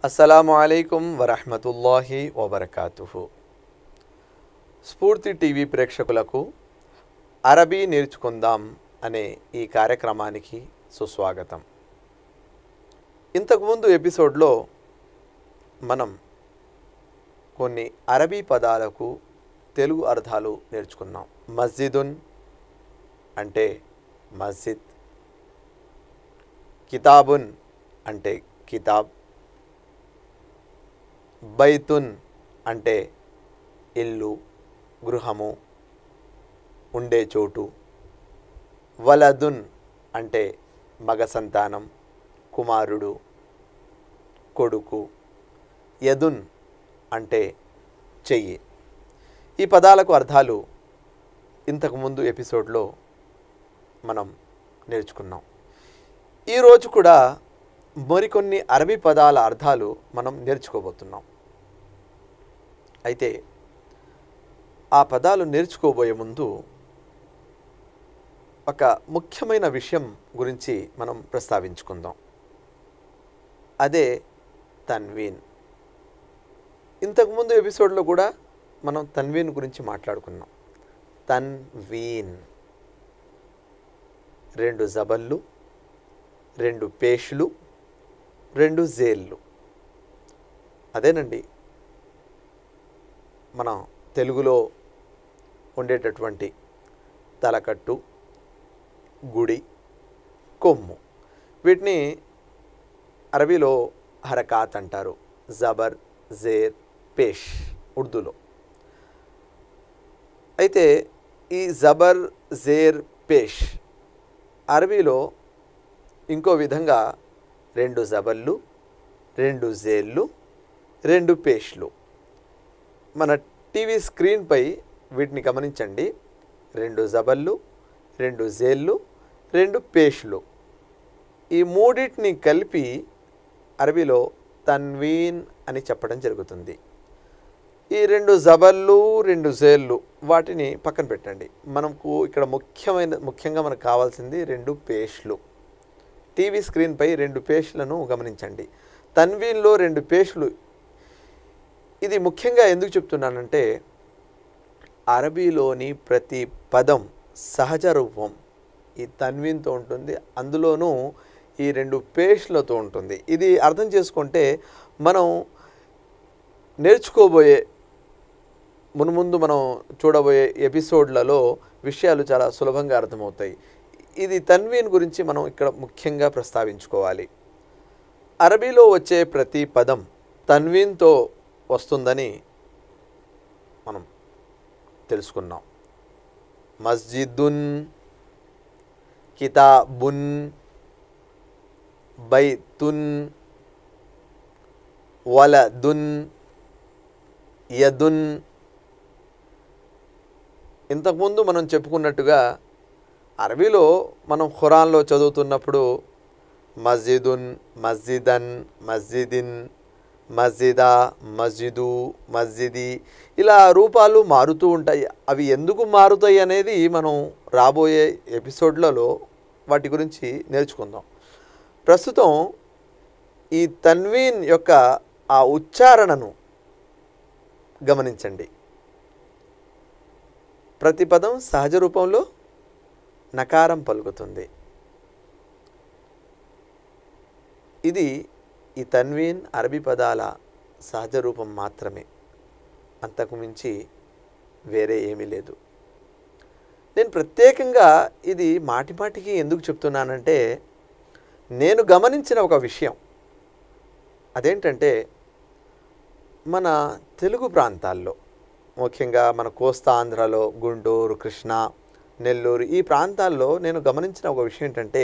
అస్సలాము అలైకుం వరహమతుల్లాహి వబర్కాతుహు స్ఫూర్తి టీవీ ప్రేక్షకులకు అరబీ నేర్చుకుందాం అనే ఈ కార్యక్రమానికి సుస్వాగతం ఇంతకుముందు ఎపిసోడ్లో మనం కొన్ని అరబీ పదాలకు తెలుగు అర్థాలు నేర్చుకున్నాం మస్జిదున్ అంటే మస్జిద్ కితాబున్ అంటే కితాబ్ బైతున్ అంటే ఇల్లు గృహము ఉండే చోటు వలదున్ అంటే మగ సంతానం కుమారుడు కొడుకు యదున్ అంటే చెయ్యి ఈ పదాలకు అర్థాలు ఇంతకుముందు ఎపిసోడ్లో మనం నేర్చుకున్నాం ఈరోజు కూడా మరికొన్ని అరబీ పదాల అర్థాలు మనం నేర్చుకోబోతున్నాం అయితే ఆ పదాలు నేర్చుకోబోయే ముందు ఒక ముఖ్యమైన విషయం గురించి మనం ప్రస్తావించుకుందాం అదే తన్వీన్ ఇంతకుముందు ఎపిసోడ్లో కూడా మనం తన్వీన్ గురించి మాట్లాడుకున్నాం తన్వీన్ రెండు జబళ్ళు రెండు పేష్లు రెండు జేళ్ళు అదేనండి మన తెలుగులో ఉండేటటువంటి తలకట్టు గుడి కొమ్ము వీటిని అరబీలో హరకాత్ అంటారు జబర్ జేర్ పేష్ ఉర్దూలో అయితే ఈ జబర్ జేర్ పేష్ అరబీలో ఇంకో విధంగా రెండు జబర్లు రెండు జేళ్ళు రెండు పేష్లు మన టీవీ స్క్రీన్పై వీటిని గమనించండి రెండు జబర్లు రెండు జేళ్ళు రెండు పేష్లు ఈ మూడింటిని కలిపి అరబీలో తన్వీన్ అని చెప్పడం జరుగుతుంది ఈ రెండు జబర్లు రెండు జేళ్ళు వాటిని పక్కన పెట్టండి మనకు ఇక్కడ ముఖ్యమైన ముఖ్యంగా మనకు కావాల్సింది రెండు పేష్లు టీవీ స్క్రీన్పై రెండు పేష్లను గమనించండి తన్వీన్లో రెండు పేష్లు ఇది ముఖ్యంగా ఎందుకు చెప్తున్నానంటే అరబీలోని ప్రతి పదం సహజ రూపం ఈ తన్వీన్తో ఉంటుంది అందులోనూ ఈ రెండు పేష్లతో ఉంటుంది ఇది అర్థం చేసుకుంటే మనం నేర్చుకోబోయే మున్ముందు మనం చూడబోయే ఎపిసోడ్లలో విషయాలు చాలా సులభంగా అర్థమవుతాయి ఇది తన్వీన్ గురించి మనం ఇక్కడ ముఖ్యంగా ప్రస్తావించుకోవాలి అరబీలో వచ్చే ప్రతి పదం తన్వీన్తో వస్తుందని మనం తెలుసుకున్నాం మస్జిదున్ కితాబున్ బైతున్ వలదున్ యదున్ ఇంతకుముందు మనం చెప్పుకున్నట్టుగా అరబీలో మనం ఖురాన్లో చదువుతున్నప్పుడు మస్జిదున్ మస్జిదన్ మస్జిదిన్ మస్జిదా మస్జిదు మస్జిది ఇలా రూపాలు మారుతూ ఉంటాయి అవి ఎందుకు మారుతాయి అనేది మనం రాబోయే ఎపిసోడ్లలో వాటి గురించి నేర్చుకుందాం ప్రస్తుతం ఈ తన్వీన్ యొక్క ఆ ఉచ్చారణను గమనించండి ప్రతి పదం సహజ రూపంలో నకారం పలుకుతుంది ఇది ఈ తన్వీన్ అరబీ పదాల సహజ రూపం మాత్రమే అంతకు మించి వేరే ఏమీ లేదు నేను ప్రత్యేకంగా ఇది మాటిమాటికి ఎందుకు చెప్తున్నానంటే నేను గమనించిన ఒక విషయం అదేంటంటే మన తెలుగు ప్రాంతాల్లో ముఖ్యంగా మన కోస్తా ఆంధ్రలో గుంటూరు కృష్ణా నెల్లూరు ఈ ప్రాంతాల్లో నేను గమనించిన ఒక విషయం ఏంటంటే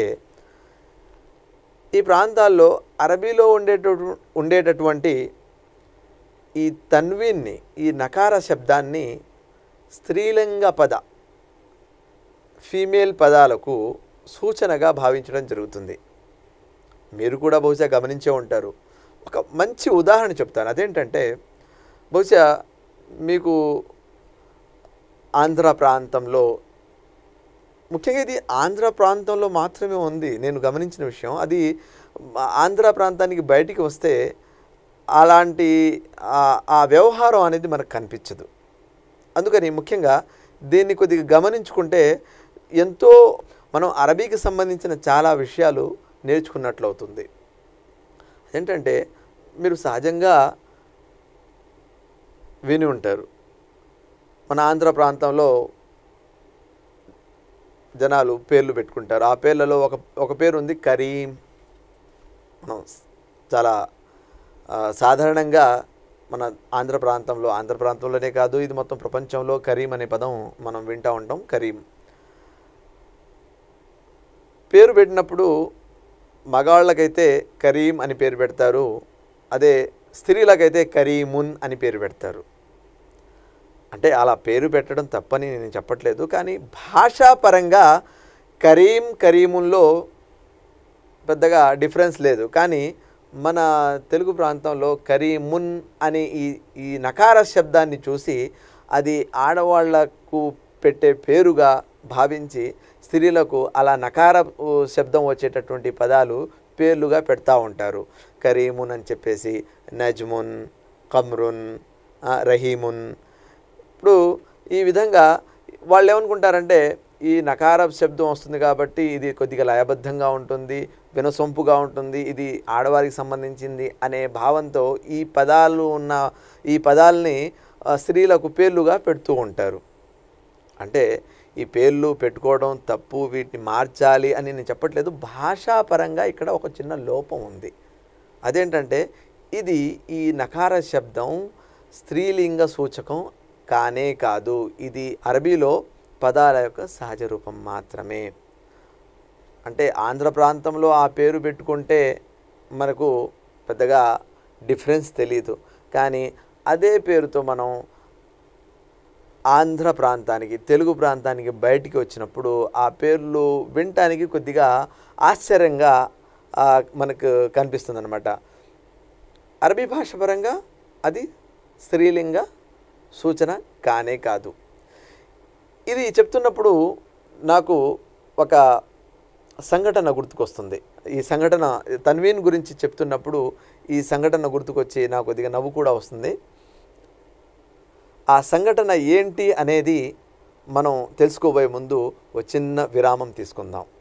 ఈ ప్రాంతాల్లో అరబీలో ఉండేటటు ఉండేటటువంటి ఈ తన్వీన్ని ఈ నకార శబ్దాన్ని స్త్రీలింగ పద ఫీమేల్ పదాలకు సూచనగా భావించడం జరుగుతుంది మీరు కూడా బహుశా గమనించే ఉంటారు ఒక మంచి ఉదాహరణ చెప్తాను అదేంటంటే బహుశా మీకు ఆంధ్ర ప్రాంతంలో ముఖ్యంగా ఇది ఆంధ్ర ప్రాంతంలో మాత్రమే ఉంది నేను గమనించిన విషయం అది ఆంధ్ర ప్రాంతానికి బయటికి వస్తే అలాంటి ఆ- ఆ వ్యవహారం అనేది మనకు కనిపించదు అందుకని ముఖ్యంగా దీన్ని కొద్దిగా గమనించుకుంటే ఎంతో మనం అరబీకి సంబంధించిన చాలా విషయాలు నేర్చుకున్నట్లు అవుతుంది ఏంటంటే మీరు సహజంగా విని ఉంటారు మన ఆంధ్ర ప్రాంతంలో జనాలు పేర్లు పెట్టుకుంటారు ఆ పేర్లలో ఒక ఒక పేరు ఉంది కరీం మనం చాలా ఆ, సాధారణంగా మన ఆంధ్ర ప్రాంతంలో ఆంధ్ర ప్రాంతంలోనే కాదు ఇది మొత్తం ప్రపంచంలో కరీం అనే పదం మనం వింటూ ఉంటాం కరీం పేరు పెట్టినప్పుడు మగాళ్ళకైతే కరీం అని పేరు పెడతారు అదే స్త్రీలకైతే కరీమున్ అని పేరు పెడతారు అంటే అలా పేరు పెట్టడం తప్పని నేను చెప్పట్లేదు కానీ భాషాపరంగా కరీం కరీమున్లో పెద్దగా డిఫరెన్స్ లేదు కానీ మన తెలుగు ప్రాంతంలో కరీమున్ అనే ఈ ఈ నకార శబ్దాన్ని చూసి అది ఆడవాళ్లకు పెట్టే పేరుగా భావించి స్త్రీలకు అలా నకార ఉ, శబ్దం వచ్చేటటువంటి పదాలు పేర్లుగా పెడతా ఉంటారు కరీమున్ అని చెప్పేసి నజ్మున్ కమ్రున్ ఆ, రహీమున్ ఇప్పుడు ఈ విధంగా వాళ్ళు ఏమనుకుంటారంటే ఈ నకార శబ్దం వస్తుంది కాబట్టి ఇది కొద్దిగా లయబద్ధంగా ఉంటుంది వినసొంపుగా ఉంటుంది ఇది ఆడవారికి సంబంధించింది అనే భావంతో ఈ పదాలు ఉన్న ఈ పదాలని ఆ, స్త్రీలకు పేర్లుగా పెడుతూ ఉంటారు అంటే ఈ పేర్లు పెట్టుకోవడం తప్పు వీటిని మార్చాలి అని నేను చెప్పట్లేదు భాషాపరంగా ఇక్కడ ఒక చిన్న లోపం ఉంది అదేంటంటే ఇది ఈ నకార శబ్దం స్త్రీలింగ సూచకం కానే కాదు ఇది అరబీలో పదాల యొక్క సహజ రూపం మాత్రమే అంటే ఆంధ్ర ప్రాంతంలో ఆ పేరు పెట్టుకుంటే మనకు పెద్దగా డిఫరెన్స్ తెలియదు కానీ అదే పేరుతో మనం ఆంధ్ర ప్రాంతానికి తెలుగు ప్రాంతానికి బయటికి వచ్చినప్పుడు ఆ పేర్లు వినటానికి కొద్దిగా ఆశ్చర్యంగా ఆ, మనకు కనిపిస్తుంది అనమాట అరబీ భాష పరంగా అది స్త్రీలింగ సూచన కానే కాదు ఇది చెప్తున్నప్పుడు నాకు ఒక సంఘటన గుర్తుకొస్తుంది ఈ సంఘటన తన్వీన్ గురించి చెప్తున్నప్పుడు ఈ సంఘటన గుర్తుకొచ్చి నాకు కొద్దిగా నవ్వు కూడా వస్తుంది ఆ సంఘటన ఏంటి అనేది మనం తెలుసుకోబోయే ముందు ఒక చిన్న విరామం తీసుకుందాం